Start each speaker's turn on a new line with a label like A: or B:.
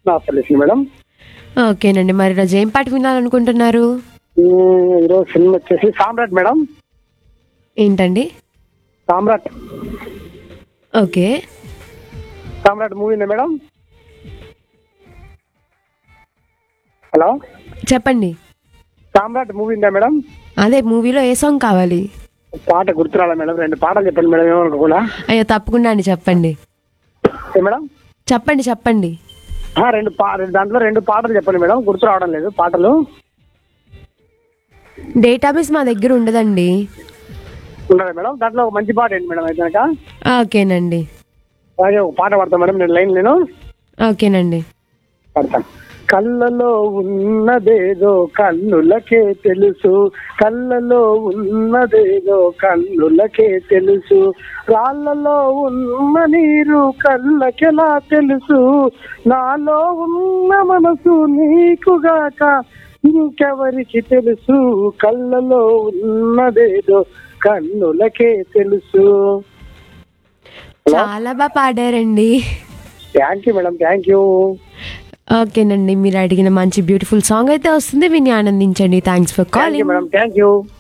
A: వస్తలేదు మేడం
B: ఓకేనండి మరి ఈరోజు ఏం పాట వినాలనుకుంటున్నారు
A: ఉమ్, ఈరోజు సినిమా వచ్చేసి సామ్రాట్ మేడం
B: ఏంటండి
A: సామ్రాట్
B: ఓకే
A: సామ్రాట్ మూవీ ఉందా మేడం హలో
B: చెప్పండి
A: సామ్రాట్ మూవీ ఉందా మేడం
B: అదే మూవీలో ఏ సాంగ్ కావాలి
A: పాట గుర్తురాలా మేడం రెండు పాటలు చెప్పండి మేడం ఏమనుకోకుండా
B: అయ్యో తప్పకుండా అండి చెప్పండి
A: ఏ మేడం
B: చెప్పండి చెప్పండి
A: ఆ, రెండు పా రెండు దాంట్లో రెండు పాటలు చెప్పండి మేడం గుర్తు రావడం లేదు పాటలు
B: డేటాబేస్ మా దగ్గర ఉండదండి
A: ఉండదా మేడం దాంట్లో ఒక మంచి పాట ఏంటి మేడం అయితే కనుక
B: ఓకేనండి
A: అలాగే ఒక పాట పాడతాను మేడం నేను లైన్ నేను
B: ఓకేనండి
A: పాడతాను కళ్ళలో ఉన్నదేదో కన్నులకే తెలుసు కళ్ళలో ఉన్నదేదో కన్నులకే తెలుసు రాళ్ళలో ఉన్న నీరు కళ్ళకెలా తెలుసు నాలో ఉన్న మనసు నీకుగాక ఇంకెవరికి తెలుసు కళ్ళలో ఉన్నదేదో కన్నులకే తెలుసు
B: చాలా బాగా పాడారండి
A: thank you madam thank you
B: ఓకేనండి మీరు అడిగిన మంచి బ్యూటిఫుల్ సాంగ్ అయితే వస్తుంది విని ఆనందించండి thanks for
A: thank you
B: calling
A: madam thank you